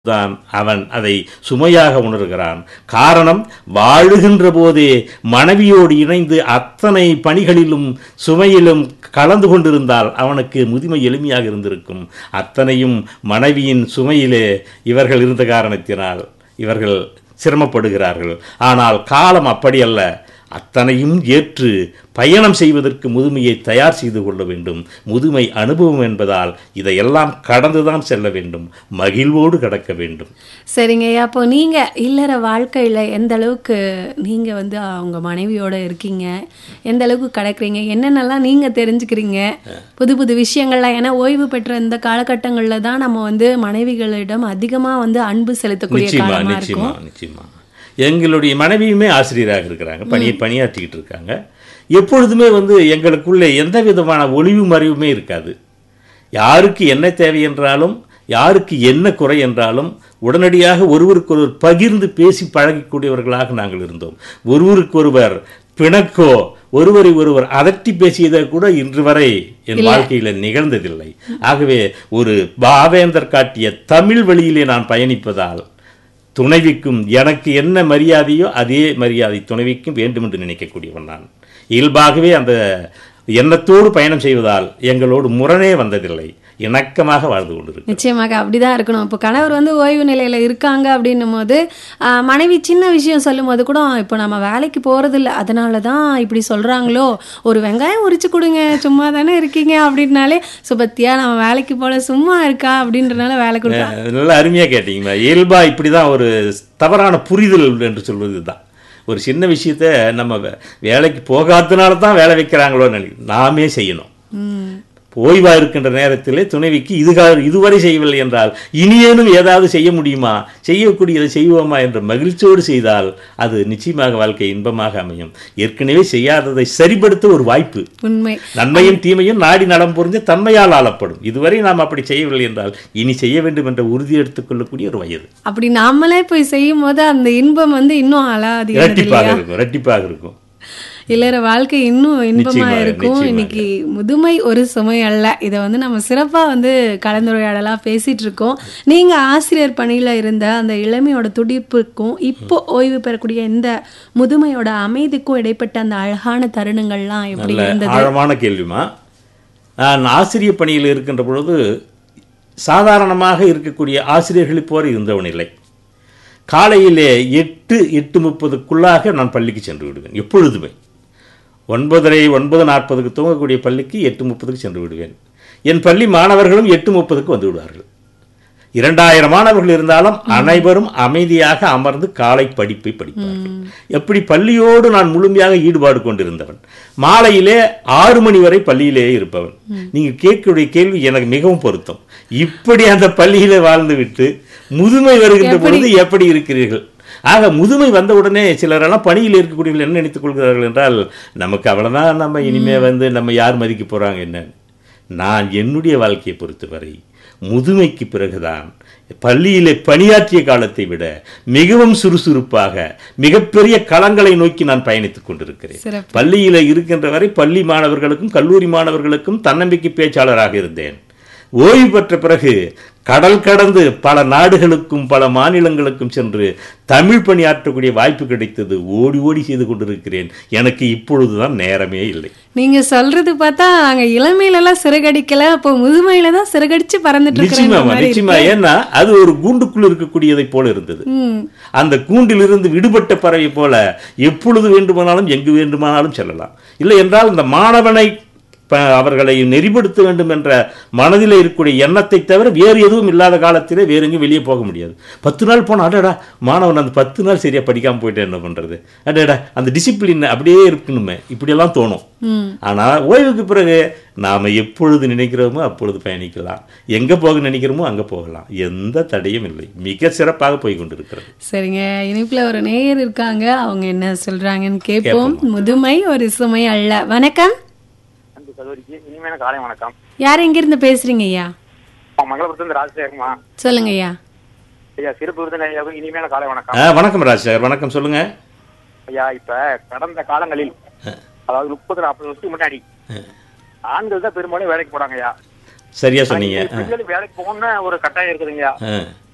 தான் அவன் அதை சுமையாக உணர்கிறான் காரணம் வாழுகின்ற போதே மனைவியோடு இணைந்து அத்தனை பணிகளிலும் சுமையிலும் கலந்து கொண்டிருந்தால் அவனுக்கு முதுமை எளிமையாக இருந்திருக்கும் அத்தனையும் மனைவியின் சுமையிலே இவர்கள் இருந்த காரணத்தினால் இவர்கள் சிரமப்படுகிறார்கள் ஆனால் காலம் அப்படியல்ல அத்தனையும் ஏற்று பயணம் செய்வதற்கு முதுமையை தயார் செய்து கொள்ள வேண்டும் முதுமை அனுபவம் என்பதால் இதையெல்லாம் கடந்துதான் செல்ல வேண்டும் மகிழ்வோடு கடக்க வேண்டும் சரிங்க ஐயா அப்போ நீங்க இல்லற வாழ்க்கையில எந்த அளவுக்கு நீங்க வந்து அவங்க மனைவியோட இருக்கீங்க எந்த அளவுக்கு கடக்குறீங்க என்னென்னலாம் நீங்க தெரிஞ்சுக்கிறீங்க புது புது விஷயங்கள்லாம் ஏன்னா ஓய்வு பெற்ற இந்த காலகட்டங்கள்ல தான் நம்ம வந்து மனைவிகளிடம் அதிகமா வந்து அன்பு செலுத்தக்கூடிய நிச்சயமா காலமா நிச்சயமா இருக்கும் நிச்சயமா எங்களுடைய மனைவியுமே ஆசிரியராக இருக்கிறாங்க பணியை பணியாற்றிக்கிட்டு இருக்காங்க எப்பொழுதுமே வந்து எங்களுக்குள்ளே எந்த விதமான ஒளிவு மறைவுமே இருக்காது யாருக்கு என்ன தேவை என்றாலும் யாருக்கு என்ன குறை என்றாலும் உடனடியாக ஒருவருக்கொருவர் பகிர்ந்து பேசி பழகக்கூடியவர்களாக நாங்கள் இருந்தோம் ஒருவருக்கொருவர் பிணக்கோ ஒருவரை ஒருவர் அதட்டி பேசியதை கூட இன்று வரை என் வாழ்க்கையில் நிகழ்ந்ததில்லை ஆகவே ஒரு பாவேந்தர் காட்டிய தமிழ் வழியிலே நான் பயணிப்பதால் துணைவிக்கும் எனக்கு என்ன மரியாதையோ அதே மரியாதை துணைவிக்கும் வேண்டும் என்று நினைக்கக்கூடியவன் நான் இயல்பாகவே அந்த எண்ணத்தோடு பயணம் செய்வதால் எங்களோடு முரணே வந்ததில்லை இணக்கமாக வாழ்ந்து கொண்டிருக்கிறோம் நிச்சயமாக அப்படிதான் இருக்கணும் இப்போ கணவர் வந்து ஓய்வு நிலையில இருக்காங்க அப்படின்னும் போது ஆஹ், மனைவி சின்ன விஷயம் சொல்லும் போது கூட இப்போ நம்ம வேலைக்கு போறது இல்ல அதனால தான் இப்படி சொல்றாங்களோ ஒரு வெங்காயம் உரிச்சு கொடுங்க சும்மா தானே இருக்கீங்க அப்படின்னாலே சுபத்தியா நம்ம வேலைக்கு போல சும்மா இருக்கா அப்படின்றனால வேலை கொடுப்பா அஹ் நல்லா அருமையாக கேட்டீங்கம்மா இயல்பா இப்படி தான் ஒரு தவறான புரிதல் என்று சொல்வது தான் ஒரு சின்ன விஷயத்த நம்ம வே- வேலைக்கு போகாதனால தான் வேலை வைக்கிறாங்களோன்னு நினைக்கிறேன் நாமே செய்யணும் ம் ஓய்வா இருக்கின்ற நேரத்திலே துணைவிக்கு இதுகால இதுவரை செய்யவில்லை என்றால் இனியேனும் ஏதாவது செய்ய முடியுமா செய்யக்கூடியதை செய்வோமா என்ற மகிழ்ச்சியோடு செய்தால் அது நிச்சயமாக வாழ்க்கை இன்பமாக அமையும் ஏற்கனவே செய்யாததை சரிப்படுத்த ஒரு வாய்ப்பு உண்மை நன்மையும் தீமையும் நாடி நலம் புரிஞ்ச தன்மையால் ஆளப்படும் இதுவரை நாம் அப்படி செய்யவில்லை என்றால் இனி செய்ய வேண்டும் என்ற உறுதி எடுத்துக்கொள்ளக்கூடிய ஒரு வயது அப்படி நாமளே போய் செய்யும் போது அந்த இன்பம் வந்து இன்னும் அலாதி இரட்டிப்பாக இருக்கும் இரட்டிப்பாக இருக்கும் இல்லற வாழ்க்கை இன்னும் இன்பமா நிச்சயமாக, இருக்கும் நிச்சயமாக. இன்னைக்கு முதுமை ஒரு சுமை அல்ல இதை வந்து நம்ம சிறப்பா வந்து கலந்துரையாடலா பேசிட்டு இருக்கோம் நீங்க ஆசிரியர் பணியில இருந்த அந்த இளமையோட துடிப்புக்கும் இப்போ ஓய்வு பெறக்கூடிய இந்த முதுமையோட அமைதிக்கும் இடைப்பட்ட அந்த அழகான தருணங்கள்லாம் எப்படி நல்ல இருந்தது ஆழமான கேள்விமா நான் ஆசிரியர் பணியில் இருக்கின்ற பொழுது சாதாரணமாக இருக்கக்கூடிய ஆசிரியர்களைப் போல இருந்தவன் இல்லை காலையிலே எட்டு எட்டு முப்பதுக்குள்ளாக நான் பள்ளிக்கு சென்று விடுவேன் எப்பொழுதுமே ஒன்பதரை ஒன்பது நாற்பதுக்கு தூங்கக்கூடிய பள்ளிக்கு எட்டு முப்பதுக்கு சென்று விடுவேன் என் பள்ளி மாணவர்களும் எட்டு முப்பதுக்கு வந்து விடுவார்கள் இரண்டாயிரம் மாணவர்கள் இருந்தாலும் அனைவரும் அமைதியாக அமர்ந்து காலை படிப்பை படிப்பார்கள் எப்படி பள்ளியோடு நான் முழுமையாக ஈடுபாடு கொண்டிருந்தவன் மாலையிலே ஆறு மணி வரை பள்ளியிலே இருப்பவன் நீங்க கேட்கக்கூடிய கேள்வி எனக்கு மிகவும் பொருத்தம் இப்படி அந்த பள்ளியிலே வாழ்ந்து விட்டு முதுமை வருகின்ற பொழுது எப்படி இருக்கிறீர்கள் ஆக முதுமை வந்தவுடனே சிலரெல்லாம் பணியில் இருக்கக்கூடியவர்கள் என்ன நினைத்துக் கொள்கிறார்கள் என்றால் நமக்கு அவ்வளவுதான் நம்ம இனிமே வந்து நம்ம யார் மதிக்க போறாங்க என்ன நான் என்னுடைய வாழ்க்கையை பொறுத்தவரை முதுமைக்கு பிறகுதான் பள்ளியிலே பணியாற்றிய காலத்தை விட மிகவும் சுறுசுறுப்பாக மிகப்பெரிய களங்களை நோக்கி நான் பயணித்துக் கொண்டிருக்கிறேன் சிறப்பு பள்ளியில இருக்கின்ற வரை பள்ளி மாணவர்களுக்கும் கல்லூரி மாணவர்களுக்கும் தன்னம்பிக்கை பேச்சாளராக இருந்தேன் ஓய்வு பெற்ற பிறகு கடல் கடந்து பல நாடுகளுக்கும் பல மாநிலங்களுக்கும் சென்று தமிழ் பணியாற்றக்கூடிய வாய்ப்பு கிடைத்தது ஓடி ஓடி செய்து கொண்டிருக்கிறேன் எனக்கு இப்பொழுதுதான் நேரமே இல்லை நீங்க சொல்றது பார்த்தா நாங்க இளமையில எல்லாம் சிறகடிக்கல அப்போ முதுமையில தான் சிறகடிச்சு பறந்துட்டு நிச்சயமா இருக்கிற மாதிரி நிச்சயமா ஏன்னா அது ஒரு கூண்டுக்குள் இருக்கக்கூடியதை போல இருந்தது ம் அந்த கூண்டிலிருந்து விடுபட்ட பறவை போல எப்பொழுது வேண்டுமானாலும் எங்கு வேண்டுமானாலும் செல்லலாம் இல்லை என்றால் இந்த மாணவனை ப- அவர்களை நெறிப்படுத்த வேண்டும் என்ற மனதில் இருக்கக்கூடிய எண்ணத்தை தவிர வேறு எதுவும் இல்லாத காலத்திலே வேற எங்கேயும் வெளியே போக முடியாது பத்து நாள் போனா அடடா மாணவன் அந்த பத்து நாள் சரியா படிக்காம போயிட்டு என்ன பண்றது அடடா அந்த டிசிப்ளின் அப்படியே இருக்கணுமே இப்படியெல்லாம் தோணும் ம் ஆனா ஓய்வுக்கு பிறகு நாம எப்பொழுது நினைக்கிறோமோ அப்பொழுது பயணிக்கலாம் எங்க போக நினைக்கிறோமோ அங்க போகலாம் எந்த தடையும் இல்லை மிக சிறப்பாக போய் கொண்டிருக்கிறது சரிங்க இனிப்புல ஒரு நேயர் இருக்காங்க அவங்க என்ன சொல்றாங்கன்னு கேட்போம் முதுமை ஒரு சுமை அல்ல வணக்கம் அன்பு சகோதரிக்கு இனிமையான காலை வணக்கம் யார் எங்க இருந்து பேசுறீங்க ஐயா மங்களபுரத்துலேருந்து ராஜசேகரமா சொல்லுங்க ஐயா ஐயா சிறப்பு விருதுநகருக்கு இனிமையான காலை வணக்கம் ஆ, வணக்கம் ராஜ்சார் வணக்கம் சொல்லுங்க ஐயா இப்ப கடந்த காலங்களில் அதாவது முப்பது நாற்பது வருஷத்துக்கு முன்னாடி ஆண்கள் தான் பெரும்பாலும் வேலைக்கு போறாங்க ஐயா சரியா சொன்னீங்க பெண்கள் வேலைக்கு போகணும்னு ஒரு கட்டாயம் இருக்குதுங்கய்யா ஆ.